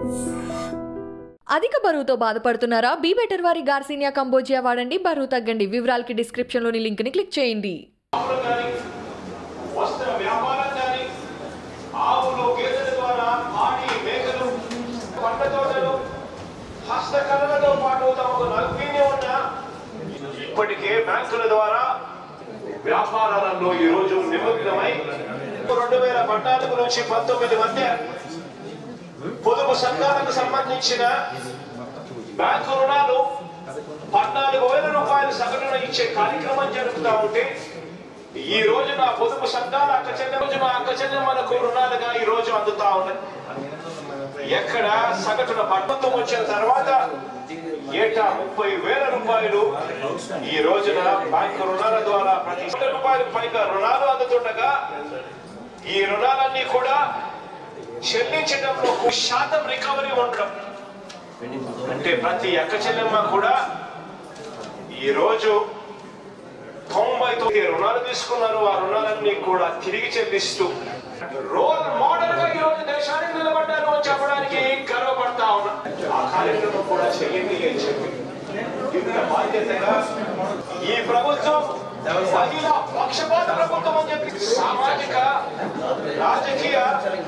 అధిక బరువుతో బాధపడుతున్నారా బీ బెటర్ వారి గార్సినియా కంబోజియా వాడండి బరువు తగ్గండి వివరాలకి డిస్క్రిప్షన్లోని లింక్ని క్లిక్ చేయండి ఆవులు కానీ వస్త్ర వ్యాపారం కానీ ఆవులు గేదెల ద్వారా పాడి మేకలు పంట తోటలు హస్తకళలతో పాటు తమకు నైపుణ్యం ఉన్న ఇప్పటికే బ్యాంకుల ద్వారా వ్యాపారాలలో ఈ రోజు నిమగ్నమై రెండు వేల పద్నాలుగు నుంచి పంతొమ్మిది మధ్య పొదుపు సంఘాలకు సంబంధించిన బ్యాంకు రుణాలు పద్నాలుగు వేల రూపాయలు సగటున ఇచ్చే కార్యక్రమం జరుగుతూ ఉంటే ఈ రోజు నా పొదుపు సంఘాల అక్క చెల్లె రోజు మా అక్క చెల్లెమ్మలకు రుణాలుగా ఈ రోజు అందుతా ఉన్నాయి ఎక్కడ సగటున పట్టుతం వచ్చిన తర్వాత ఏటా ముప్పై వేల రూపాయలు ఈ రోజున బ్యాంకు రుణాల ద్వారా ప్రతి కోటి రూపాయలు పైగా రుణాలు అందుతుండగా ఈ రుణాలన్నీ కూడా చెల్లించడంలో ఒక శాతం రికవరీ ఉండడం అంటే ప్రతి అక్క చెల్లెమ్మ కూడా ఈ రోజు తొంభై తొమ్మిది రుణాలు తీసుకున్నారు ఆ రుణాలన్నీ కూడా తిరిగి చెల్లిస్తూ రోల్ మోడల్ గా ఈ రోజు దేశానికి నిలబడ్డారు అని చెప్పడానికి గర్వపడతా ఉన్నా ఆ కార్యక్రమం కూడా చెయ్యండి అని చెప్పి ఇంత బాధ్యతగా ఈ ప్రభుత్వం మహిళా పక్షపాత ప్రభుత్వం అని చెప్పి సామాజిక రాజకీయ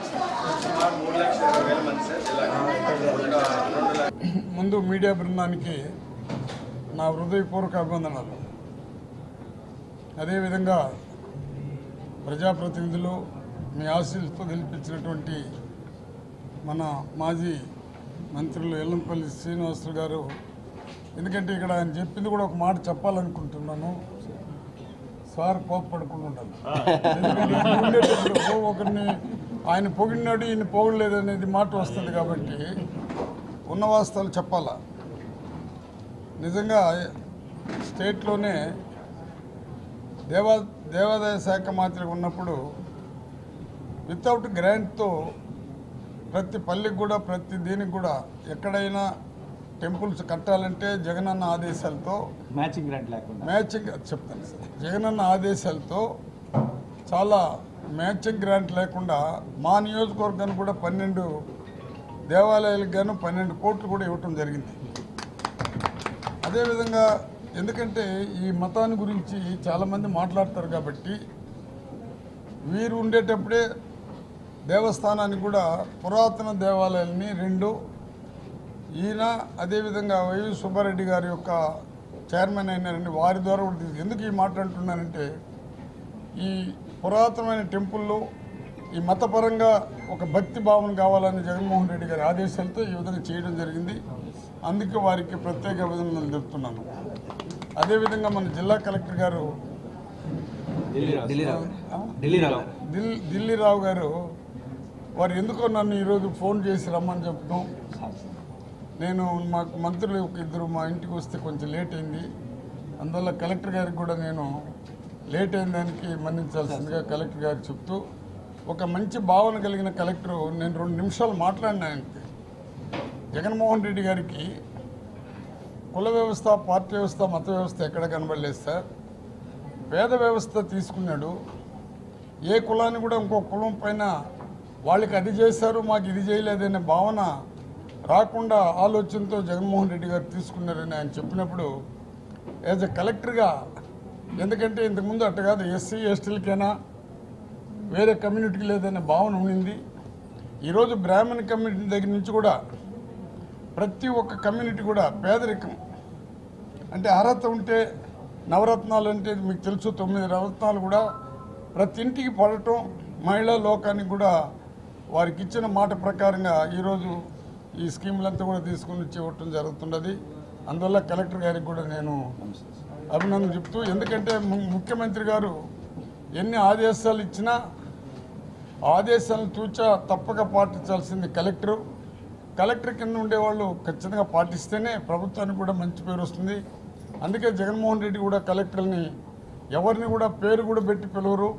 ముందు మీడియా బృందానికి నా హృదయపూర్వక అభివందనాలు అదేవిధంగా ప్రజాప్రతినిధులు మీ ఆశీస్సుతో గెలిపించినటువంటి మన మాజీ మంత్రులు ఎల్లంపల్లి శ్రీనివాసులు గారు ఎందుకంటే ఇక్కడ ఆయన చెప్పింది కూడా ఒక మాట చెప్పాలనుకుంటున్నాను సార్ కోప్పడకుండా ఉండాలి ఎందుకంటే ఇక్కడ ఉండేటప్పుడు ఒకరిని ఆయన పొగిడినాడు ఈయన పొగడలేదు అనేది మాట వస్తుంది కాబట్టి ఉన్న వాస్తవాలు చెప్పాలా నిజంగా స్టేట్లోనే దేవా దేవాదాయ శాఖ మాత్రం ఉన్నప్పుడు వితౌట్ గ్రాంట్తో ప్రతి పల్లెకి కూడా ప్రతి దీనికి కూడా ఎక్కడైనా టెంపుల్స్ కట్టాలంటే జగనన్న ఆదేశాలతో మ్యాచింగ్ గ్రాంట్ లేకుండా మ్యాచింగ్ చెప్తాను సార్ జగనన్న ఆదేశాలతో చాలా మ్యాచింగ్ గ్రాంట్ లేకుండా మా నియోజకవర్గానికి కూడా పన్నెండు దేవాలయాలకు గాను పన్నెండు కోట్లు కూడా ఇవ్వటం జరిగింది అదేవిధంగా ఎందుకంటే ఈ మతాన్ని గురించి చాలామంది మాట్లాడతారు కాబట్టి వీరు ఉండేటప్పుడే దేవస్థానానికి కూడా పురాతన దేవాలయాల్ని రెండు ఈయన అదేవిధంగా వైవి సుబ్బారెడ్డి గారి యొక్క చైర్మన్ అయినారండి వారి ద్వారా కూడా తీసు ఎందుకు ఈ మాట అంటున్నానంటే ఈ పురాతనమైన టెంపుల్లో ఈ మతపరంగా ఒక భక్తి భావన కావాలని జగన్మోహన్ రెడ్డి గారి ఆదేశాలతో ఈ విధంగా చేయడం జరిగింది అందుకే వారికి ప్రత్యేక అభినందనలు చెప్తున్నాను అదేవిధంగా మన జిల్లా కలెక్టర్ గారు ఢిల్లీరావు ఢిల్లీరావు దిల్ ఢిల్లీరావు గారు వారు ఎందుకో నన్ను ఈరోజు ఫోన్ చేసి రమ్మని చెప్తాం నేను మాకు మంత్రులు ఒక ఇద్దరు మా ఇంటికి వస్తే కొంచెం లేట్ అయింది అందువల్ల కలెక్టర్ గారికి కూడా నేను లేట్ అయిన దానికి మన్నించాల్సిందిగా కలెక్టర్ గారికి చెప్తూ ఒక మంచి భావన కలిగిన కలెక్టర్ నేను రెండు నిమిషాలు మాట్లాడినా ఆయనకి జగన్మోహన్ రెడ్డి గారికి కుల వ్యవస్థ పార్టీ వ్యవస్థ మత వ్యవస్థ ఎక్కడ కనబడలేదు సార్ పేద వ్యవస్థ తీసుకున్నాడు ఏ కులాన్ని కూడా ఇంకో కులం పైన వాళ్ళకి అది చేశారు మాకు ఇది చేయలేదనే భావన రాకుండా ఆలోచనతో జగన్మోహన్ రెడ్డి గారు తీసుకున్నారని ఆయన చెప్పినప్పుడు యాజ్ ఎ కలెక్టర్గా ఎందుకంటే ఇంతకుముందు అట్ట కాదు ఎస్సీ ఎస్టీలకైనా వేరే కమ్యూనిటీకి లేదనే భావన ఉండింది ఈరోజు బ్రాహ్మణ కమ్యూనిటీ దగ్గర నుంచి కూడా ప్రతి ఒక్క కమ్యూనిటీ కూడా పేదరికం అంటే అర్హత ఉంటే నవరత్నాలు అంటే మీకు తెలుసు తొమ్మిది నవరత్నాలు కూడా ప్రతి ఇంటికి పడటం మహిళా లోకానికి కూడా వారికి ఇచ్చిన మాట ప్రకారంగా ఈరోజు ఈ స్కీములంతా కూడా తీసుకుని వచ్చి ఇవ్వటం జరుగుతున్నది అందువల్ల కలెక్టర్ గారికి కూడా నేను అభినందన చెప్తూ ఎందుకంటే ము- ముఖ్యమంత్రి గారు ఎన్ని ఆదేశాలు ఇచ్చినా ఆదేశాలను తూచా తప్పక పాటించాల్సింది కలెక్టరు కలెక్టర్ కింద ఉండేవాళ్ళు ఖచ్చితంగా పాటిస్తేనే ప్రభుత్వానికి కూడా మంచి పేరు వస్తుంది అందుకే జగన్మోహన్ రెడ్డి కూడా కలెక్టర్ని ఎవరిని కూడా పేరు కూడా పెట్టి పిలవరు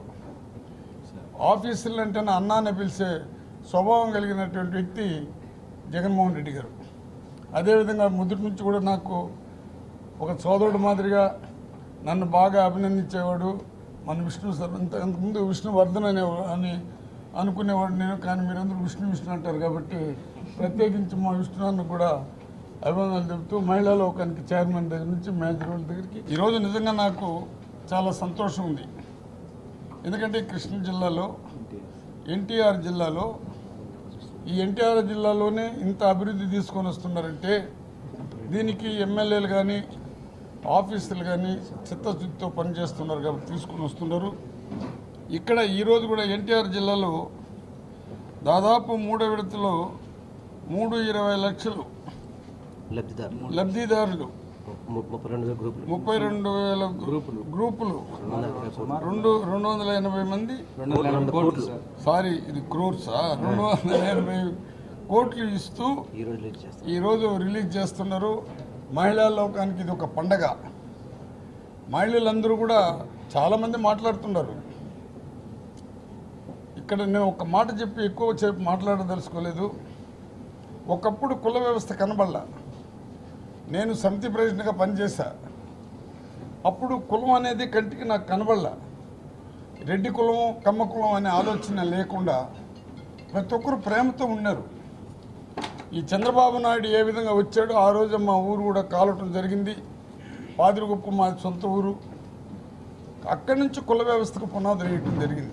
ఆఫీసులు అంటేనే అన్నాన్ని పిలిచే స్వభావం కలిగినటువంటి వ్యక్తి జగన్మోహన్ రెడ్డి గారు అదేవిధంగా మొదటి నుంచి కూడా నాకు ఒక సోదరుడు మాదిరిగా నన్ను బాగా అభినందించేవాడు మన విష్ణు సార్ అంత అంతకుముందు విష్ణువర్ధన్ అనే అని అనుకునేవాడు నేను కానీ మీరందరూ విష్ణు విష్ణు అంటారు కాబట్టి ప్రత్యేకించి మా విష్ణునాన్న కూడా అభినందనలు చెబుతూ మహిళా లోకానికి చైర్మన్ దగ్గర నుంచి మేనేజర్ వాళ్ళ దగ్గరికి ఈరోజు నిజంగా నాకు చాలా సంతోషం ఉంది ఎందుకంటే కృష్ణా జిల్లాలో ఎన్టీఆర్ జిల్లాలో ఈ ఎన్టీఆర్ జిల్లాలోనే ఇంత అభివృద్ధి తీసుకొని వస్తున్నారంటే దీనికి ఎమ్మెల్యేలు కానీ ఆఫీసులు కానీ చిత్తశుద్ధితో పనిచేస్తున్నారు కాబట్టి తీసుకొని వస్తున్నారు ఇక్కడ ఈరోజు కూడా ఎన్టీఆర్ జిల్లాలో దాదాపు మూడో విడతలో మూడు ఇరవై లక్షలు లబ్ధిదారులు లబ్ధిదారులు ము- ముప్పై రెండు వేల గ్రూపులు ముప్పై రెండు వేల గ్రూపులు గ్రూపులు రెండు రెండు వందల ఎనభై మంది రెండు వందల ఎనభై కోట్లు సార్ సారీ ఇది క్రోర్సా రెండు వందల ఎనభై కోట్లు ఇస్తూ ఈ రోజు రిలీజ్ చేస్తారు ఈరోజు రిలీజ్ చేస్తున్నారు మహిళా లోకానికి ఇది ఒక పండగ మహిళలందరూ కూడా చాలామంది మాట్లాడుతున్నారు ఇక్కడ నేను ఒక మాట చెప్పి ఎక్కువ చెప్పి మాట్లాడదలుచుకోలేదు ఒకప్పుడు కుల వ్యవస్థ కనబడలా నేను సమితి ప్రెసిడెంట్గా పనిచేశా అప్పుడు కులం అనేది కంటికి నాకు కనబడలా రెడ్డి కులం కమ్మ కులం అనే ఆలోచన లేకుండా ప్రతి ఒక్కరు ప్రేమతో ఉన్నారు ఈ చంద్రబాబు నాయుడు ఏ విధంగా వచ్చాడో ఆ రోజు మా ఊరు కూడా కాలటం జరిగింది పాదిరిగుప్ప మా సొంత ఊరు అక్కడి నుంచి కుల వ్యవస్థకు పునాదులు వేయటం జరిగింది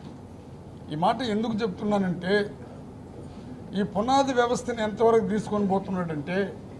ఈ మాట ఎందుకు చెప్తున్నానంటే ఈ పునాది వ్యవస్థని ఎంతవరకు తీసుకొని పోతున్నాడంటే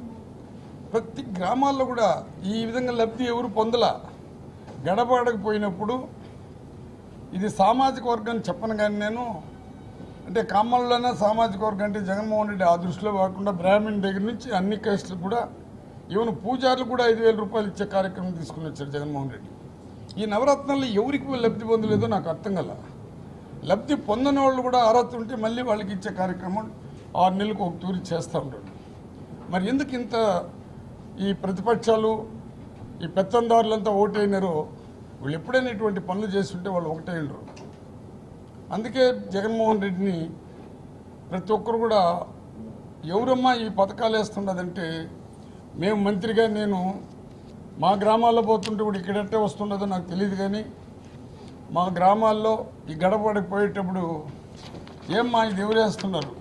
ప్రతి గ్రామాల్లో కూడా ఈ విధంగా లబ్ధి ఎవరు పొందలా గడపడకపోయినప్పుడు ఇది సామాజిక వర్గం చెప్పను కానీ నేను అంటే కామన్లోనే సామాజిక వర్గం అంటే జగన్మోహన్ రెడ్డి ఆ దృష్టిలో కాకుండా బ్రాహ్మణ్ దగ్గర నుంచి అన్ని కేసులు కూడా ఈవెన్ పూజారులు కూడా ఐదు వేల రూపాయలు ఇచ్చే కార్యక్రమం తీసుకుని వచ్చారు జగన్మోహన్ రెడ్డి ఈ నవరత్నాల్లో ఎవరికి లబ్ధి పొందలేదో నాకు అర్థం కల లబ్ధి పొందని వాళ్ళు కూడా అర్హత ఉంటే మళ్ళీ వాళ్ళకి ఇచ్చే కార్యక్రమం ఆరు నెలలకు ఒక తూరి చేస్తూ ఉంటాడు మరి ఎందుకు ఇంత ఈ ప్రతిపక్షాలు ఈ పెత్తందారులంతా ఓటైనారో వీళ్ళు ఎప్పుడైనా ఇటువంటి పనులు చేస్తుంటే వాళ్ళు ఒకటైనరు అందుకే జగన్మోహన్ రెడ్డిని ప్రతి ఒక్కరు కూడా ఎవరమ్మా ఈ పథకాలు వేస్తున్నదంటే మేము మంత్రిగా నేను మా గ్రామాల్లో పోతుంటే కూడా ఇక్కడంటే వస్తున్నదో నాకు తెలియదు కానీ మా గ్రామాల్లో ఈ గడపడికి పోయేటప్పుడు ఏమ్మా ఇది ఎవరు వేస్తున్నారు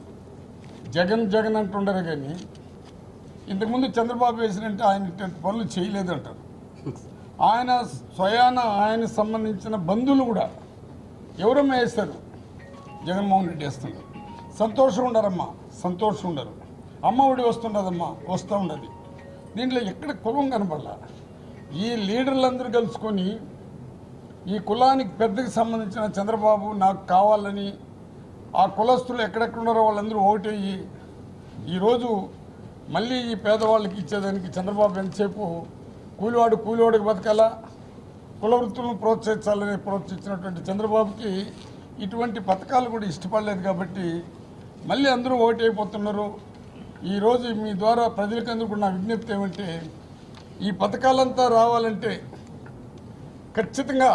జగన్ జగన్ అంటుండరు కానీ ఇంతకుముందు చంద్రబాబు వేసినంటే ఆయన ఇటువంటి పనులు చేయలేదంటారు ఆయన స్వయాన ఆయన సంబంధించిన బంధువులు కూడా ఎవరమ్మా వేస్తారు జగన్మోహన్ రెడ్డి వేస్తున్నారు సంతోషం ఉండరమ్మా సంతోషం ఉండరు అమ్మ ఒడి వస్తుండదమ్మా వస్తూ ఉండదు దీంట్లో ఎక్కడ కులం కనపడాల ఈ లీడర్లందరూ కలుసుకొని ఈ కులానికి పెద్దకి సంబంధించిన చంద్రబాబు నాకు కావాలని ఆ కులస్తులు ఎక్కడెక్కడ ఉన్నారో వాళ్ళందరూ ఓటేయి ఈరోజు మళ్ళీ ఈ పేదవాళ్ళకి ఇచ్చేదానికి చంద్రబాబు ఎంతసేపు కూలివాడు కూలివాడికి బతకాలా కుల వృత్తులను ప్రోత్సహించాలని ప్రోత్సహించినటువంటి చంద్రబాబుకి ఇటువంటి పథకాలు కూడా ఇష్టపడలేదు కాబట్టి మళ్ళీ అందరూ ఓటైపోతున్నారు ఈరోజు మీ ద్వారా ప్రజలకందరూ కూడా నా విజ్ఞప్తి ఏమంటే ఈ పథకాలంతా రావాలంటే ఖచ్చితంగా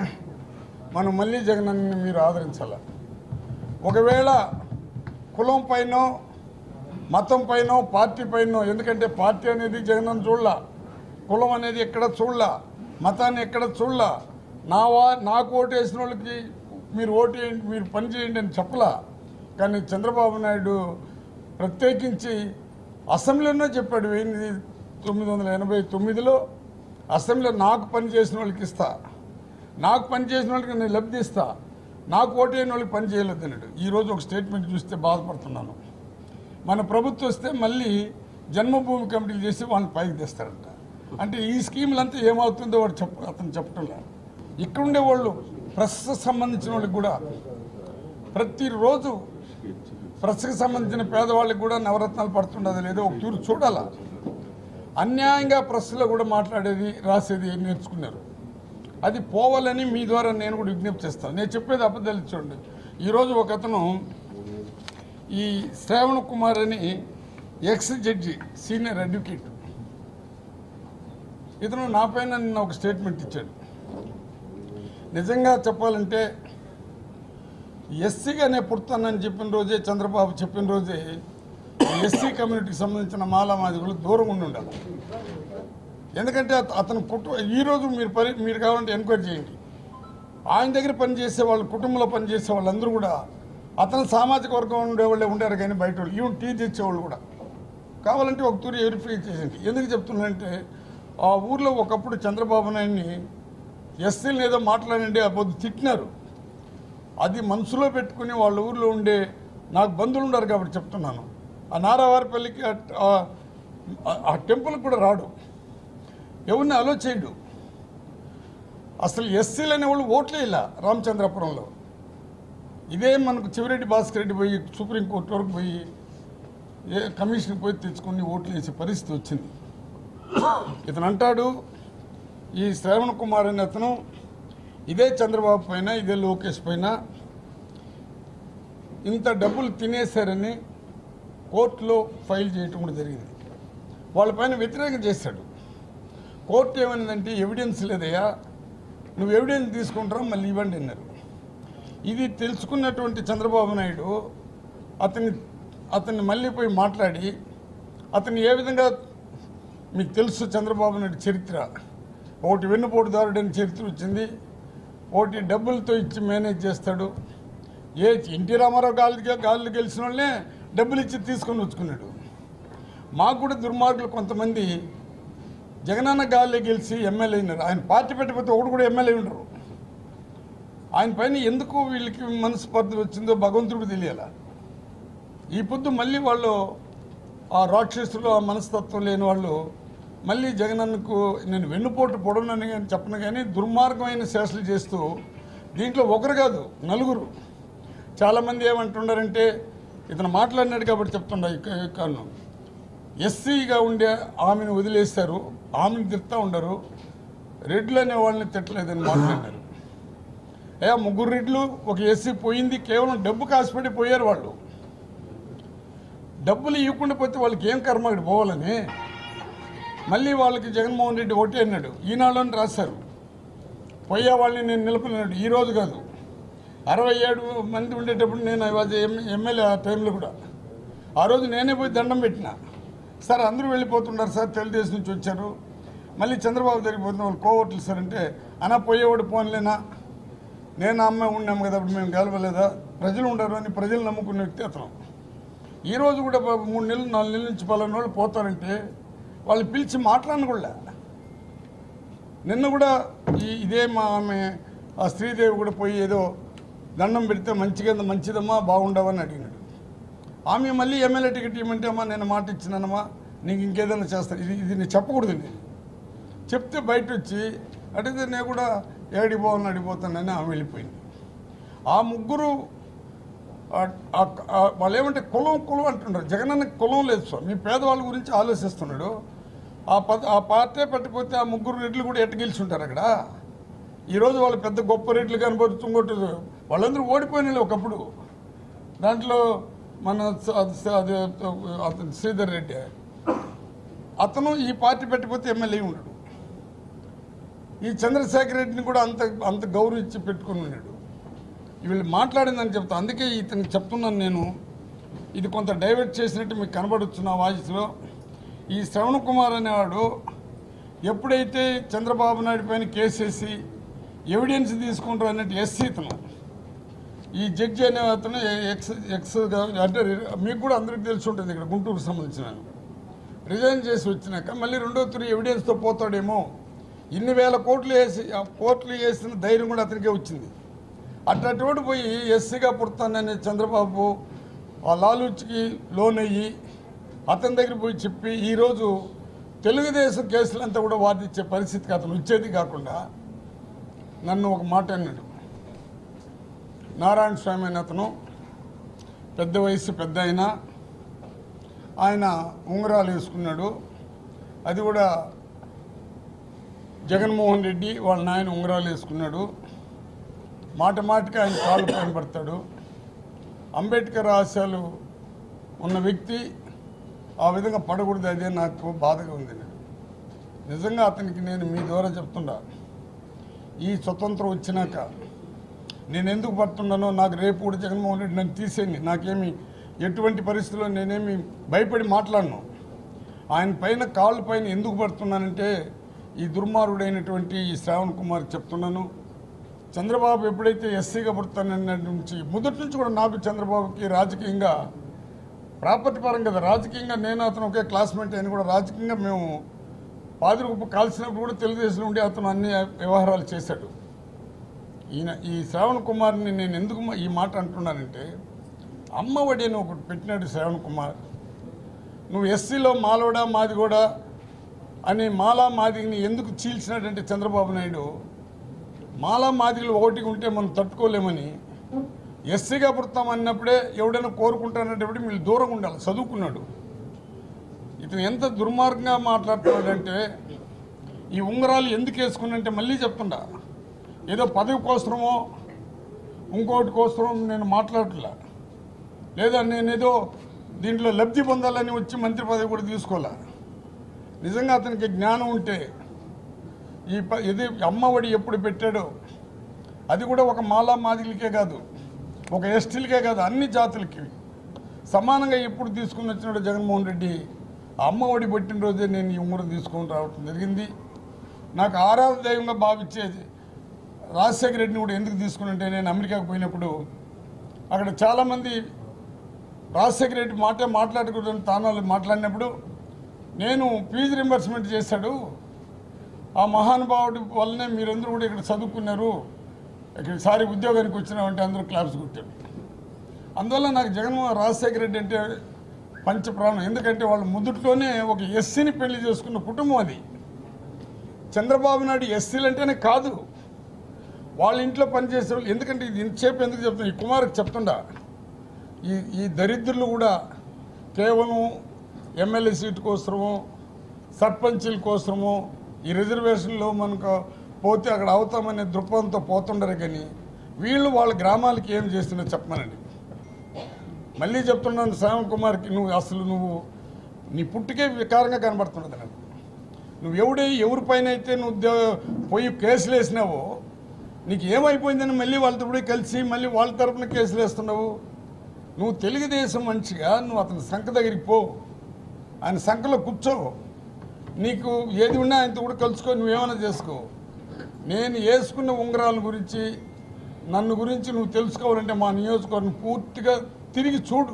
మనం మళ్ళీ జగనన్ని మీరు ఆదరించాలి ఒకవేళ కులం పైనో మతం పైనో పార్టీ పైనో ఎందుకంటే పార్టీ అనేది జగనన్న చూడలా కులం అనేది ఎక్కడ చూడలా మతాన్ని ఎక్కడ చూడలా నా వా నాకు ఓటు వేసిన వాళ్ళకి మీరు ఓటు వేయండి మీరు పని చేయండి అని చెప్పలా కానీ చంద్రబాబు నాయుడు ప్రత్యేకించి అసెంబ్లీలోనే చెప్పాడు వెయ్యి తొమ్మిది వందల ఎనభై తొమ్మిదిలో అసెంబ్లీలో నాకు పని చేసిన వాళ్ళకి ఇస్తా నాకు పని చేసిన వాళ్ళకి నేను లబ్ధి ఇస్తా నాకు ఓటైన వాళ్ళకి పని చేయలేదు అన్నాడు ఈరోజు ఒక స్టేట్మెంట్ చూస్తే బాధపడుతున్నాను మన ప్రభుత్వం వస్తే మళ్ళీ జన్మభూమి కమిటీలు చేసి వాళ్ళని పైకి తెస్తారంట అంటే ఈ స్కీములంతా ఏమవుతుందో వాడు చెప్ప అతను చెప్పటం లేదు ఇక్కడ ఉండే వాళ్ళు ప్రెస్ సంబంధించిన వాళ్ళకి కూడా ప్రతిరోజు ప్రెస్కి సంబంధించిన పేదవాళ్ళకి కూడా నవరత్నాలు పడుతుండదు లేదో ఒక తూరు చూడాలా అన్యాయంగా ప్రెస్లో కూడా మాట్లాడేది రాసేది నేర్చుకున్నారు అది పోవాలని మీ ద్వారా నేను కూడా విజ్ఞప్తి చేస్తాను నేను చెప్పేది అబద్ధాలు చూడండి ఈరోజు ఒక అతను ఈ శ్రావణ్ కుమార్ అని ఎక్స్ జడ్జి సీనియర్ అడ్వకేట్ ఇతను నా పైన నిన్న ఒక స్టేట్మెంట్ ఇచ్చాడు నిజంగా చెప్పాలంటే ఎస్సీగానే పుడతానని చెప్పిన రోజే చంద్రబాబు చెప్పిన రోజే ఎస్సీ కమ్యూనిటీకి సంబంధించిన మాలామాదిగులు దూరం ఉండి ఉండాలి ఎందుకంటే అత- అతను కుటుంబ ఈరోజు మీరు పరి మీరు కావాలంటే ఎంక్వైరీ చేయండి ఆయన దగ్గర పనిచేసే వాళ్ళ కుటుంబంలో పనిచేసే వాళ్ళందరూ కూడా అతను సామాజిక వర్గం ఉండేవాళ్ళే ఉండారు కానీ బయట వాళ్ళు ఈవెన్ టీ తెచ్చేవాళ్ళు కూడా కావాలంటే ఒక తూరి వెరిఫై చేసింది ఎందుకు చెప్తున్నానంటే ఆ ఊర్లో ఒకప్పుడు చంద్రబాబు నాయుడిని ఎస్సీలు ఏదో మాట్లాడండి ఆ పొద్దు తిట్టినారు అది మనసులో పెట్టుకుని వాళ్ళ ఊర్లో ఉండే నాకు బంధువులు ఉన్నారు కాబట్టి చెప్తున్నాను ఆ నారావారిపల్లికి ఆ- ఆ- ఆ టెంపుల్కి కూడా రాడు ఎవరిని అలో చేయడు అసలు ఎస్సీలు అనేవాళ్ళు ఓట్లే ఇలా రామచంద్రపురంలో ఇదే మనకు చివరెడ్డి భాస్కర్ రెడ్డి పోయి సుప్రీంకోర్టు వరకు పోయి ఏ కమిషన్కి పోయి తెచ్చుకుని ఓట్లు వేసే పరిస్థితి వచ్చింది ఇతను అంటాడు ఈ శ్రవణ్ కుమార్ అనే అతను ఇదే చంద్రబాబు పైన ఇదే లోకేష్ పైన ఇంత డబ్బులు తినేశారని కోర్టులో ఫైల్ చేయటం కూడా జరిగింది వాళ్ళపైన వ్యతిరేకం చేశాడు కోర్టు ఏమైందంటే ఎవిడెన్స్ లేదయ్యా నువ్వు ఎవిడెన్స్ తీసుకుంటారా మళ్ళీ ఇవ్వండి అన్నారు ఇది తెలుసుకున్నటువంటి చంద్రబాబు నాయుడు అతన్ని అతన్ని మళ్ళీ పోయి మాట్లాడి అతను ఏ విధంగా మీకు తెలుసు చంద్రబాబు నాయుడు చరిత్ర ఒకటి వెన్నుపోటుదారుడని చరిత్ర వచ్చింది ఒకటి డబ్బులతో ఇచ్చి మేనేజ్ చేస్తాడు ఏ ఎన్టీ రామారావు గాలికి గాలిలో గెలిచిన వాళ్ళనే డబ్బులు ఇచ్చి తీసుకొని వచ్చుకున్నాడు మాకు కూడా దుర్మార్గులు కొంతమంది జగనన్న గాలిలో గెలిచి ఎమ్మెల్యే అయినారు ఆయన పార్టీ పెట్టకపోతే ఒకడు కూడా ఎమ్మెల్యే ఉండరు ఆయన పైన ఎందుకు వీళ్ళకి మనస్పర్ధ వచ్చిందో భగవంతుడికి తెలియాల ఈ పొద్దు మళ్ళీ వాళ్ళు ఆ రాక్షసులు ఆ మనస్తత్వం లేని వాళ్ళు మళ్ళీ జగనన్నకు నేను వెన్నుపోటు పొడవనని కానీ చెప్పను కానీ దుర్మార్గమైన శేషలు చేస్తూ దీంట్లో ఒకరు కాదు నలుగురు చాలామంది ఏమంటున్నారంటే ఇతను మాట్లాడినాడు కాబట్టి చెప్తుండ కాను ఎస్సీగా ఉండే ఆమెను వదిలేస్తారు ఆమెను తిడతా ఉండరు రెడ్లు అనే వాళ్ళని తిట్టలేదని మాట్లాడినారు ఏ ముగ్గురు రెడ్లు ఒక ఎస్సీ పోయింది కేవలం డబ్బు కాసిపడి పోయారు వాళ్ళు డబ్బులు ఇవ్వకుండా పోతే వాళ్ళకి ఏం కర్మ ఇక్కడ పోవాలని మళ్ళీ వాళ్ళకి జగన్మోహన్ రెడ్డి ఒకటి అన్నాడు ఈనాళ్ళని రాశారు పోయే వాళ్ళని నేను నిలపలేనాడు ఈ రోజు కాదు అరవై ఏడు మంది ఉండేటప్పుడు నేను I was ఎమ్ ఎమ్మెల్యే ఆ టైంలో కూడా ఆ రోజు నేనే పోయి దండం పెట్టిన సార్ అందరూ వెళ్ళిపోతున్నారు సార్ తెలుగుదేశం నుంచి వచ్చారు మళ్ళీ చంద్రబాబు దగ్గరికి పోతున్న వాళ్ళు కోవట్లు సార్ అంటే అనా పోయేవాడు పోన్లేనా నేను అమ్మ ఉన్నాము కదా అప్పుడు మేము గెలవలేదా ప్రజలు ఉండరు అని ప్రజలు నమ్ముకున్న వ్యక్తి అతను ఈ రోజు కూడా బాబు మూడు నెలలు నాలుగు నెలల నుంచి పలానా వాళ్ళు పోతారంటే వాళ్ళు పిలిచి మాట్లాడను కూడా నిన్న కూడా ఈ ఇదే మా ఆమె ఆ శ్రీదేవి కూడా పోయి ఏదో దండం పెడితే మంచిగా మంచిదమ్మా బాగుండవని అడిగినాడు ఆమె మళ్ళీ ఎమ్మెల్యే టికెట్ ఇవ్వమంటే అమ్మా నేను మాట ఇచ్చినానమ్మా నీకు ఇంకేదైనా చేస్తాను ఇది ఇది నేను చెప్పకూడదు నేను చెప్తే బయట వచ్చి అడిగితే నేను కూడా ఏడికి పోవాలని అడిగిపోతానని ఆమె వెళ్ళిపోయింది ఆ ముగ్గురు ఆ- ఆ- ఆ- వాళ్ళు ఏమంటే కులం కులం అంటున్నారు జగనన్న కులం లేదు స్వామి మీ పేదవాళ్ళ గురించి ఆలోచిస్తున్నాడు ఆ పద ఆ పార్టీ పెట్టకపోతే ఆ ముగ్గురు రెడ్లు కూడా ఎట్ట గెలిచి ఉంటారు అక్కడ ఈరోజు వాళ్ళు పెద్ద గొప్ప రెడ్లు కనబడుతూ ఇంకోటి వాళ్ళందరూ ఓడిపోయిన ఒకప్పుడు దాంట్లో మన స- అది- అది అతను శ్రీధర్ రెడ్డి అతను ఈ పార్టీ పెట్టకపోతే ఎమ్మెల్యే ఉన్నాడు ఈ చంద్రశేఖర్ రెడ్డిని కూడా అంత అంత గౌరవించి పెట్టుకుని ఉన్నాడు వీళ్ళు మాట్లాడిందని చెప్తా అందుకే ఇతనికి చెప్తున్నాను నేను ఇది కొంత డైవర్ట్ చేసినట్టు మీకు కనబడవచ్చు నా వాయిస్లో ఈ శ్రవణ్ కుమార్ అనేవాడు ఎప్పుడైతే చంద్రబాబు నాయుడు పైన కేసేసి ఎవిడెన్స్ తీసుకుంటారు అన్నట్టు ఎస్సీ ఇతను ఈ జడ్జి అనే అతను ఎక్స్ ఎక్స్ అంటే మీకు కూడా అందరికీ తెలిసి ఉంటుంది ఇక్కడ గుంటూరుకు సంబంధించిన రిజైన్ చేసి వచ్చినాక మళ్ళీ రెండో తూరి ఎవిడెన్స్తో పోతాడేమో ఇన్ని వేల కోట్లు వేసి ఆ కోట్లు వేసిన ధైర్యం కూడా అతనికే వచ్చింది అట్లాంటి పోయి ఎస్సీగా పుడతానని చంద్రబాబు ఆ లాలూచికి లోన్ అయ్యి అతని దగ్గర పోయి చెప్పి ఈరోజు తెలుగుదేశం కేసులంతా కూడా వాదించే పరిస్థితికి అతను వచ్చేది కాకుండా నన్ను ఒక మాట అన్నాడు నారాయణ స్వామి అనే అతను పెద్ద వయసు పెద్ద అయినా ఆయన ఉంగరాలు వేసుకున్నాడు అది కూడా జగన్మోహన్ రెడ్డి వాళ్ళ నాయన ఉంగరాలు వేసుకున్నాడు మాట మాటకి ఆయన కాళ్ళు పైన పడతాడు అంబేద్కర్ ఆశయాలు ఉన్న వ్యక్తి ఆ విధంగా పడకూడదు అదే నాకు బాధగా ఉంది నిజంగా అతనికి నేను మీ ద్వారా చెప్తుండా ఈ స్వతంత్రం వచ్చినాక నేను ఎందుకు పడుతున్నానో నాకు రేపు కూడా జగన్మోహన్ రెడ్డి నన్ను తీసేయండి నాకేమి ఎటువంటి పరిస్థితుల్లో నేనేమి భయపడి మాట్లాడను ఆయన పైన కాళ్ళ పైన ఎందుకు పడుతున్నానంటే ఈ దుర్మార్గుడైనటువంటి ఈ శ్రావణ్ కుమార్ చెప్తున్నాను చంద్రబాబు ఎప్పుడైతే ఎస్సీగా పుడతానన్న నుంచి మొదటి నుంచి కూడా నాకు చంద్రబాబుకి రాజకీయంగా ప్రాపర్టీ పరం కదా రాజకీయంగా నేను అతను ఒకే క్లాస్మేట్ అయిన కూడా రాజకీయంగా మేము పాదిరిగుప్పు కాల్చినప్పుడు కూడా తెలుగుదేశం ఉండి అతను అన్ని వ్యవహారాలు చేశాడు ఈయన ఈ శ్రావణ్ కుమార్ని నేను ఎందుకు మా- ఈ మాట అంటున్నానంటే అమ్మ ఒడి అని ఒకటి పెట్టినాడు శ్రావణ్ కుమార్ నువ్వు ఎస్సీలో మాలోడా మాది కూడా అని మాలా మాదిని ఎందుకు చీల్చినాడంటే చంద్రబాబు నాయుడు మాలా మాదిగలు ఒకటిగా ఉంటే మనం తట్టుకోలేమని ఎస్సీగా పుడతామన్నప్పుడే ఎవడైనా కోరుకుంటానంటే వీళ్ళు దూరంగా ఉండాలి చదువుకున్నాడు ఇతను ఎంత దుర్మార్గంగా మాట్లాడుతున్నాడంటే ఈ ఉంగరాలు ఎందుకు వేసుకున్నంటే మళ్ళీ చెప్తుండా ఏదో పదవి కోసమో ఇంకోటి కోసమో నేను మాట్లాడట్లా లేదా నేనేదో దీంట్లో లబ్ధి పొందాలని వచ్చి మంత్రి పదవి కూడా తీసుకోలే నిజంగా అతనికి జ్ఞానం ఉంటే ఈ ప ఇది అమ్మఒడి ఎప్పుడు పెట్టాడో అది కూడా ఒక మాలా మాదిలకే కాదు ఒక ఎస్టీలకే కాదు అన్ని జాతులకి సమానంగా ఎప్పుడు తీసుకుని వచ్చినాడు జగన్మోహన్ రెడ్డి ఆ అమ్మఒడి పెట్టిన రోజే నేను ఈ ఉంగరం తీసుకొని రావటం జరిగింది నాకు ఆరాధ దైవంగా భావించేది రాజశేఖర రెడ్డిని కూడా ఎందుకు తీసుకున్నంటే నేను అమెరికాకు పోయినప్పుడు అక్కడ చాలామంది రాజశేఖర రెడ్డి మాటే మాట్లాడకూడదని తానాలు మాట్లాడినప్పుడు నేను ఫీజు రింబర్స్మెంట్ చేశాడు ఆ మహానుభావుడి వల్లనే మీరందరూ కూడా ఇక్కడ చదువుకున్నారు ఇక్కడ సారి ఉద్యోగానికి వచ్చినామంటే అందరూ క్లాప్స్ కొట్టారు అందువల్ల నాకు జగన్మోహన్ రాజశేఖర రెడ్డి అంటే పంచప్రాణం ఎందుకంటే వాళ్ళు ముదుట్లోనే ఒక ఎస్సీని పెళ్లి చేసుకున్న కుటుంబం అది చంద్రబాబు నాయుడు ఎస్సీలు అంటేనే కాదు వాళ్ళ ఇంట్లో పనిచేసే వాళ్ళు ఎందుకంటే ఇది ఇంతసేపు ఎందుకు చెప్తున్నా ఈ కుమార్కి చెప్తుండా ఈ ఈ దరిద్రులు కూడా కేవలం ఎమ్మెల్యే సీటు కోసమో సర్పంచుల కోసమో ఈ రిజర్వేషన్లో మనకు పోతే అక్కడ అవుతామనే దృక్పథంతో పోతుండరు కానీ వీళ్ళు వాళ్ళ గ్రామాలకి ఏం చేస్తున్నా చెప్పమనండి మళ్ళీ చెప్తున్నాను శ్యామ్ కుమార్కి నువ్వు అసలు నువ్వు నీ పుట్టుకే వికారంగా కనబడుతున్నది నాకు నువ్వు ఎవడే ఎవరి పైన అయితే నువ్వు దే- పోయి కేసులు వేసినావో నీకు ఏమైపోయిందని మళ్ళీ వాళ్ళతో కూడా కలిసి మళ్ళీ వాళ్ళ తరపున కేసులు వేస్తున్నావు నువ్వు తెలుగుదేశం మంచిగా నువ్వు అతని సంఖ దగ్గరికి పో ఆయన సంఖలో కూర్చో నీకు ఏది ఉన్నా ఆయనతో కూడా కలుసుకో నువ్వేమైనా చేసుకో నేను వేసుకున్న ఉంగరాల గురించి నన్ను గురించి నువ్వు తెలుసుకోవాలంటే మా నియోజకవర్గం పూర్తిగా తిరిగి చూడు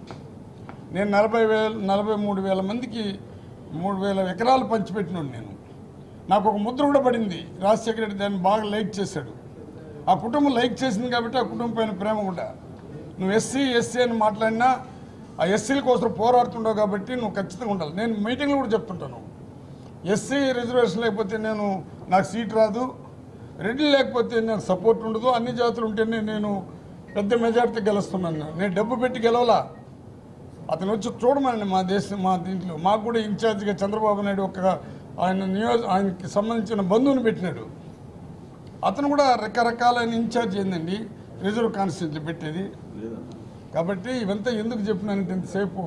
నేను నలభై వేల నలభై మూడు వేల మందికి మూడు వేల ఎకరాలు పంచిపెట్టినాడు నేను నాకు ఒక ముద్ర కూడా పడింది రాజశేఖర రెడ్డి దాన్ని బాగా లైక్ చేశాడు ఆ కుటుంబం లైక్ చేసింది కాబట్టి ఆ కుటుంబం పైన ప్రేమ కూడా నువ్వు ఎస్సీ ఎస్సీ అని మాట్లాడినా ఆ ఎస్సీల కోసం పోరాడుతుండవు కాబట్టి నువ్వు ఖచ్చితంగా ఉండాలి నేను మీటింగ్లో కూడా చెప్తుంటాను ఎస్సీ రిజర్వేషన్ లేకపోతే నేను నాకు సీట్ రాదు రెడ్డి లేకపోతే నాకు సపోర్ట్ ఉండదు అన్ని జాతులు ఉంటేనే నేను పెద్ద మెజార్టీ గెలుస్తున్నాను నేను డబ్బు పెట్టి గెలవలా అతను వచ్చి చూడమని మా దేశం మా దీంట్లో మాకు కూడా ఇన్ఛార్జిగా చంద్రబాబు నాయుడు ఒక ఆయన నియోజ ఆయనకి సంబంధించిన బంధువుని పెట్టినాడు అతను కూడా రకరకాలైన ఇన్ఛార్జ్ ఏందండి రిజర్వ్ కాన్స్టిట్యూన్సీ పెట్టేది కాబట్టి ఇవంతా ఎందుకు చెప్పినానంటే ఇంతసేపు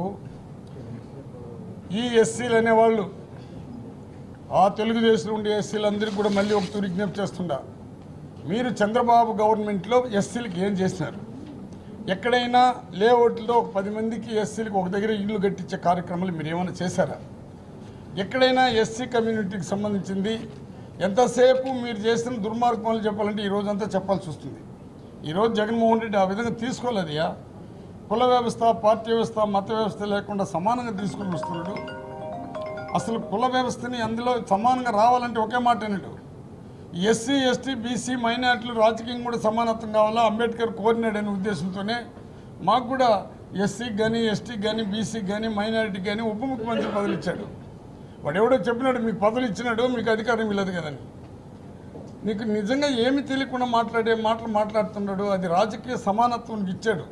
ఈ ఎస్సీలు అనేవాళ్ళు ఆ తెలుగుదేశం ఉండే ఎస్సీలందరికీ కూడా మళ్ళీ ఒక తూరి విజ్ఞప్తి చేస్తుండా మీరు చంద్రబాబు గవర్నమెంట్లో ఎస్సీలకి ఏం చేసినారు ఎక్కడైనా లేఅవుట్లో ఒక పది మందికి ఎస్సీలకు ఒక దగ్గర ఇల్లు కట్టించే కార్యక్రమాలు మీరు ఏమైనా చేశారా ఎక్కడైనా ఎస్సీ కమ్యూనిటీకి సంబంధించింది ఎంతసేపు మీరు చేసిన దుర్మార్గం చెప్పాలంటే ఈ రోజంతా చెప్పాల్సి వస్తుంది ఈరోజు జగన్మోహన్ రెడ్డి ఆ విధంగా తీసుకోలేదయ్యా కుల వ్యవస్థ పార్టీ వ్యవస్థ మత వ్యవస్థ లేకుండా సమానంగా తీసుకుని వస్తున్నాడు అసలు కుల వ్యవస్థని అందులో సమానంగా రావాలంటే ఒకే మాట అన్నాడు ఎస్సీ ఎస్టీ బీసీ మైనార్టీలు రాజకీయం కూడా సమానత్వం కావాలా అంబేద్కర్ కోరినాడనే ఉద్దేశంతోనే మాకు కూడా ఎస్సీకి కానీ ఎస్టీకి కానీ బీసీకి కానీ మైనారిటీకి కానీ ఉప ముఖ్యమంత్రి పదవులు ఇచ్చాడు వాడు ఎవడో చెప్పినాడు మీకు పదవులు ఇచ్చినాడు మీకు అధికారం ఇవ్వలేదు కదని నీకు నిజంగా ఏమి తెలియకుండా మాట్లాడే మాటలు మాట్లాడుతున్నాడు అది రాజకీయ సమానత్వానికి ఇచ్చాడు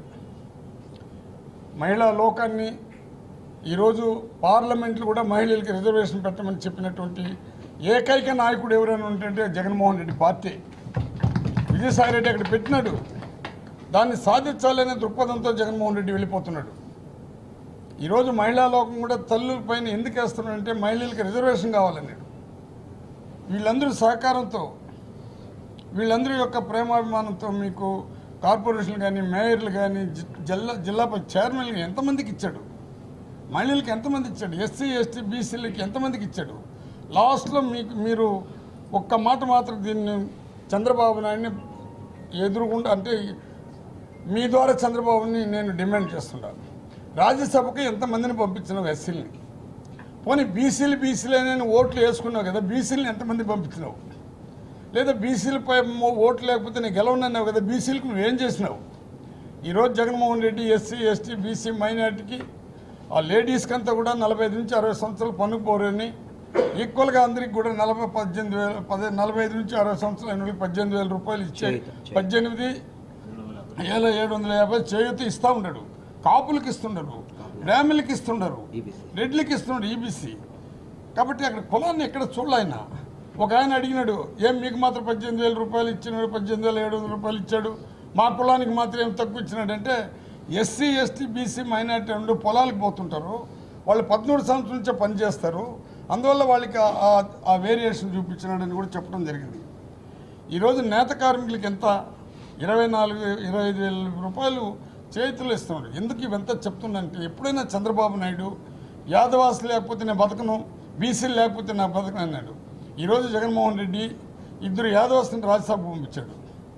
మహిళా లోకాన్ని ఈరోజు పార్లమెంట్లు కూడా మహిళలకి రిజర్వేషన్ పెట్టమని చెప్పినటువంటి ఏకైక నాయకుడు ఎవరైనా ఉంటే జగన్మోహన్ రెడ్డి పార్టీ విజయసాయి రెడ్డి అక్కడ పెట్టినాడు దాన్ని సాధించాలనే దృక్పథంతో జగన్మోహన్ రెడ్డి వెళ్ళిపోతున్నాడు ఈరోజు మహిళా లోకం కూడా తల్లుల పైన ఎందుకు వేస్తున్నాడంటే మహిళలకి రిజర్వేషన్ కావాలన్నాడు వీళ్ళందరూ సహకారంతో వీళ్ళందరి యొక్క ప్రేమాభిమానంతో మీకు కార్పొరేషన్లు కానీ మేయర్లు కానీ జి- జిల్లా జిల్లా ప- చైర్మన్లు ఎంతమందికి ఇచ్చాడు మహిళలకు ఎంతమంది ఇచ్చాడు ఎస్సీ ఎస్టీ బీసీలకి ఎంతమందికి ఇచ్చాడు లాస్ట్లో మీకు మీరు ఒక్క మాట మాత్రం దీన్ని చంద్రబాబు నాయుడిని ఎదురుగుండా అంటే మీ ద్వారా చంద్రబాబుని నేను డిమాండ్ చేస్తున్నాను రాజ్యసభకు ఎంతమందిని పంపించినావు ఎస్సీలని పోనీ బీసీలు బీసీలు అని ఓట్లు వేసుకున్నావు కదా బీసీలను ఎంతమంది పంపించినావు లేదా బీసీలపై మో- ఓట్లు లేకపోతే నేను గెలవనన్నావు కదా బీసీలకు నువ్వేం చేసినావు ఈరోజు Jaganmohan Reddy SC ST BC మైనార్టీకి ఆ లేడీస్కి అంతా కూడా నలభై ఐదు నుంచి అరవై సంవత్సరాలు పన్నుకు పోరని ఈక్వల్గా అందరికి కూడా నలభై పద్దెనిమిది వేల పదే నలభై ఐదు నుంచి అరవై సంవత్సరాలు అయిన వాళ్ళకి పద్దెనిమిది వేల రూపాయలు ఇచ్చే చేయూత, చేయూత. పద్దెనిమిది వేల ఏడు వందల యాభై చేయూత ఇస్తూ ఉన్నాడు కాపులకి ఇస్తుండరు బ్రాహ్మణులకి ఇస్తుండరు EBC. రెడ్లకి ఇస్తున్నాడు ఈబీసీ కాబట్టి అక్కడ కులాన్ని ఎక్కడ చూడలే ఆయన ఒక ఆయన అడిగినాడు ఏం మీకు మాత్రం పద్దెనిమిది వేల రూపాయలు ఇచ్చినాడు పద్దెనిమిది వేల ఏడు వందల రూపాయలు ఇచ్చాడు మా కులానికి మాత్రం ఏం తక్కువ ఇచ్చినాడంటే ఎస్సీ ఎస్టీ బీసీ మైనార్టీ రెండు పొలాలకు పోతుంటారు వాళ్ళు పదమూడు సంవత్సరాల నుంచే పనిచేస్తారు అందువల్ల వాళ్ళకి ఆ- ఆ- ఆ వేరియేషన్ చూపించినాడని కూడా చెప్పడం జరిగింది ఈరోజు నేత కార్మికులకి ఎంత ఇరవై నాలుగు ఇరవై ఐదు వేల రూపాయలు చేతులు ఇస్తున్నాడు ఎందుకు ఇవంతా చెప్తుందంటే ఎప్పుడైనా చంద్రబాబు నాయుడు యాదవాస్ లేకపోతే నేను బతకను బీసీలు లేకపోతే నా బతకను అన్నాడు ఈరోజు జగన్మోహన్ రెడ్డి ఇద్దరు యాదవాస్ని రాజ్యసభ పంపించాడు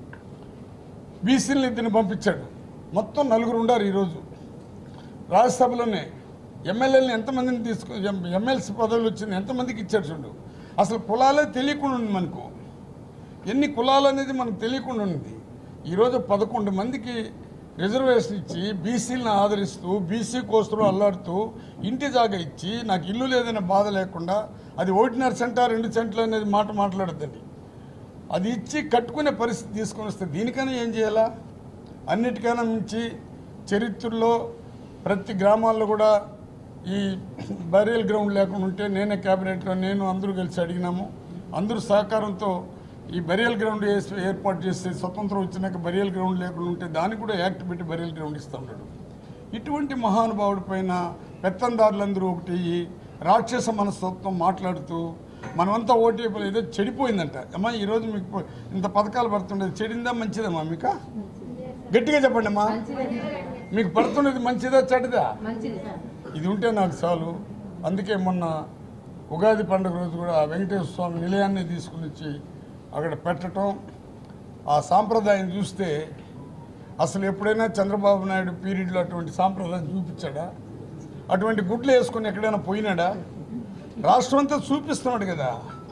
బీసీలను ఇద్దరిని పంపించాడు మొత్తం నలుగురు ఉండారు ఈరోజు రాజ్యసభలోనే ఎమ్మెల్యేలను ఎంతమందిని తీసుకు ఎం- ఎమ్మెల్సీ పదవులు వచ్చింది ఎంతమందికి ఇచ్చాడు చూడు అసలు కులాలే తెలియకుండా ఉంది మనకు ఎన్ని కులాలు అనేది మనకు తెలియకుండా ఉంది ఈరోజు పదకొండు మందికి రిజర్వేషన్ ఇచ్చి బీసీలను ఆదరిస్తూ బీసీ కోస్తులు అల్లాడుతూ ఇంటి జాగా ఇచ్చి నాకు ఇల్లు లేదనే బాధ లేకుండా అది ఒకటిన్నర సెంట రెండు సెంట్లు అనేది మాట మాట్లాడద్దండి అది ఇచ్చి కట్టుకునే పరిస్థితి తీసుకొని వస్తే దీనికైనా ఏం చేయాలా అన్నిటికైనా మించి చరిత్రలో ప్రతి గ్రామాల్లో కూడా ఈ బరియల్ గ్రౌండ్ లేకుండా ఉంటే నేనే క్యాబినెట్లో నేను అందరూ కలిసి అడిగినాము అందరూ సహకారంతో ఈ బరియల్ గ్రౌండ్ వేసి ఏర్పాటు చేస్తే స్వతంత్రం వచ్చినాక బరియల్ గ్రౌండ్ లేకుండా ఉంటే దానికి కూడా యాక్ట్ పెట్టి బరియల్ గ్రౌండ్ ఇస్తూ ఉన్నాడు ఇటువంటి మహానుభావుడి పైన పెత్తందారులందరూ ఒకటి అయ్యి రాక్షస మనస్తత్వం మాట్లాడుతూ మనమంతా ఓటీపీలు ఏదో చెడిపోయిందంట అమ్మా ఈరోజు మీకు పో- ఇంత పథకాలు పడుతుండేది చెడిందా మంచిదమ్మా మీకు గట్టిగా చెప్పండి అమ్మా మీకు పడుతున్నది మంచిదా చెడ్డదా ఇది ఉంటే నాకు చాలు అందుకే మొన్న ఉగాది పండుగ రోజు కూడా ఆ వెంకటేశ్వర స్వామి నిలయాన్ని తీసుకుని వచ్చి అక్కడ పెట్టడం ఆ సాంప్రదాయం చూస్తే అసలు ఎప్పుడైనా చంద్రబాబు నాయుడు పీరియడ్లో అటువంటి సాంప్రదాయం చూపించాడా అటువంటి గుడ్లు వేసుకొని ఎక్కడైనా పోయినాడా రాష్ట్రం అంతా చూపిస్తున్నాడు కదా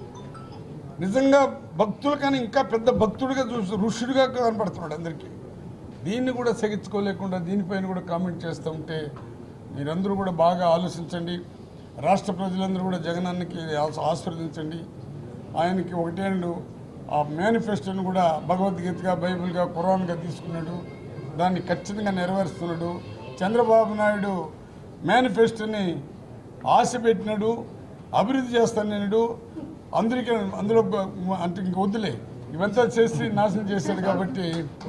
నిజంగా భక్తులు కానీ ఇంకా పెద్ద భక్తుడిగా చూసి ఋషుడిగా కనపడుతున్నాడు అందరికీ దీన్ని కూడా సగించుకోలేకుండా దీనిపైన కూడా కామెంట్ చేస్తూ ఉంటే మీరందరూ కూడా బాగా ఆలోచించండి రాష్ట్ర ప్రజలందరూ కూడా జగనన్నకి ఆశ- ఆశీర్వదించండి ఆయనకి ఒకటే రెండు ఆ మేనిఫెస్టోని కూడా భగవద్గీతగా బైబిల్గా ఖురాన్గా తీసుకున్నాడు దాన్ని ఖచ్చితంగా నెరవేరుస్తున్నాడు చంద్రబాబు నాయుడు మేనిఫెస్టోని ఆశ పెట్టినాడు అభివృద్ధి చేస్తానన్నాడు అందరికీ అందులో బ- అంటే ఇంక వద్దులే ఇవంతా చేసి నాశనం చేశాడు కాబట్టి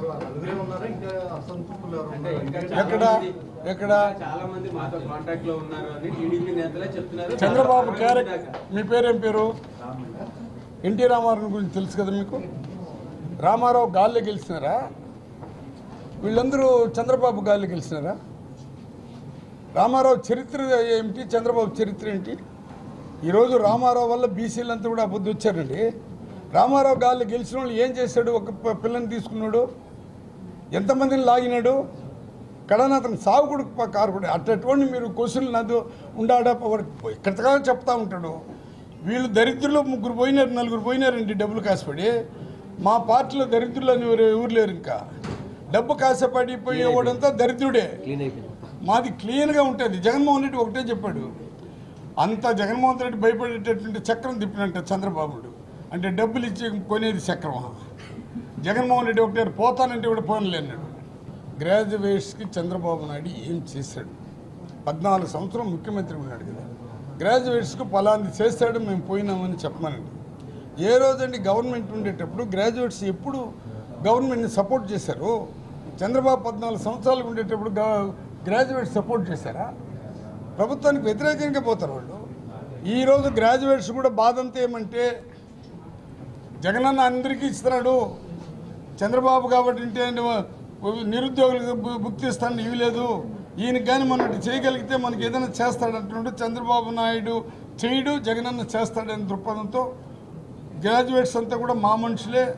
అంటే ఇంకా చాలా ఎక్కడ మంది- ఎక్కడ చాలా మంది మాతో కాంటాక్ట్ లో ఉన్నారు అని టీడీపీ నేతలే చెప్తున్నారు చంద్రబాబు చాలా క్యారెక్టర్ దాకా. మీ పేరేం పేరు ఎన్టీ రామారావు గురించి తెలుసు కదా మీకు రామారావు గాల్లో గెలిచినారా వీళ్ళందరూ చంద్రబాబు గాల్లో గెలిచినారా రామారావు చరిత్ర ఏమిటి చంద్రబాబు చరిత్ర ఏంటి ఈరోజు రామారావు వల్ల బీసీలంతా కూడా బుద్ధి వచ్చారండి రామారావు గాల్లో గెలిచిన వాళ్ళు ఏం చేశాడు ఒక ప- పిల్లని తీసుకున్నాడు ఎంతమందిని లాగినాడు కడన అతను సాగుకుడు కారుకుడు అట్టటువంటి మీరు క్వశ్చన్లు నాతో ఉండాడా ఇక్కడ చెప్తా ఉంటాడు వీళ్ళు దరిద్రులు ముగ్గురు పోయినారు నలుగురు పోయినారండి డబ్బులు కాసిపడి మా పార్టీలో దరిద్రులు అని ఎవరు ఎవరు లేరు ఇంకా డబ్బు కాసపడి పోయేవాడంతా దరిద్రుడే క్లీన్ అయిపోయింది మాది క్లీన్గా ఉంటుంది జగన్మోహన్ రెడ్డి ఒకటే చెప్పాడు అంత జగన్మోహన్ రెడ్డి భయపడేటటువంటి చక్రం తిప్పినట్ట చంద్రబాబుడు అంటే డబ్బులు ఇచ్చి కొనేది చక్రమా జగన్మోహన్ రెడ్డి ఒకటే పోతానంటే కూడా పోనలే అన్నాడు గ్రాడ్యుయేట్స్కి చంద్రబాబు నాయుడు ఏం చేశాడు పద్నాలుగు సంవత్సరం ముఖ్యమంత్రి ఉన్నాడు కదా గ్రాడ్యుయేట్స్కి పలాంది చేస్తాడు మేము పోయినామని చెప్పమనండి ఏ రోజండి గవర్నమెంట్ ఉండేటప్పుడు గ్రాడ్యుయేట్స్ ఎప్పుడు గవర్నమెంట్ని సపోర్ట్ చేశారు చంద్రబాబు పద్నాలుగు సంవత్సరాలు ఉండేటప్పుడు గా- గ్రాడ్యుయేట్స్ సపోర్ట్ చేశారా ప్రభుత్వానికి వ్యతిరేకంగా పోతారు వాళ్ళు ఈరోజు గ్రాడ్యుయేట్స్ కూడా బాధ అంతా ఏమంటే జగనన్న అందరికీ ఇస్తున్నాడు చంద్రబాబు కాబట్టి ఇంటే నిరుద్యోగులకు భు- భుక్తి ఇస్తాను ఇవి లేదు ఈయనకి కానీ మనం ఇటు చేయగలిగితే మనకి ఏదైనా చేస్తాడంటున్నాడు చంద్రబాబు నాయుడు చేయడు జగనన్న చేస్తాడనే దృక్పథంతో గ్రాడ్యుయేట్స్ అంతా కూడా మా మనుషులే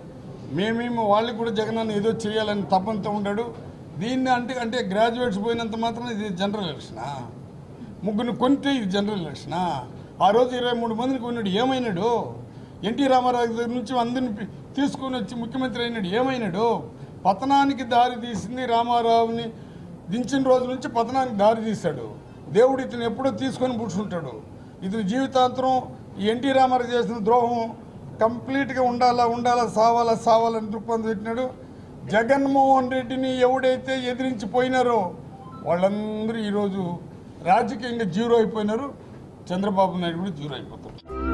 మేమేమో వాళ్ళకి కూడా జగనన్న ఏదో చేయాలని తపంతో ఉన్నాడు దీన్ని అంటే అంటే గ్రాడ్యుయేట్స్ పోయినంత మాత్రం ఇది జనరల్ ఎలక్షనా ముగ్గురిని కొంటే ఇది జనరల్ ఎలక్షనా ఆ రోజు ఇరవై మూడు మందిని కొన్నాడు ఏమైనాడు ఎన్టీ రామారావు దగ్గర నుంచి అందరిని పి- తీసుకొని వచ్చి ముఖ్యమంత్రి అయినాడు ఏమైనాడు పతనానికి దారి తీసింది రామారావుని దించిన రోజు నుంచి పతనానికి దారి తీశాడు దేవుడు ఇతను ఎప్పుడో తీసుకొని పుడుచుంటాడు ఇతని జీవితాంతరం ఈ ఎన్టీ రామారావు చేసిన ద్రోహం కంప్లీట్గా ఉండాలా ఉండాలా సావాలా సావాలని దృక్పథం పెట్టినాడు జగన్మోహన్ రెడ్డిని ఎవడైతే ఎదిరించి పోయినారో వాళ్ళందరూ ఈరోజు రాజకీయంగా జీరో అయిపోయినారు చంద్రబాబు నాయుడు కూడా జీరో అయిపోతారు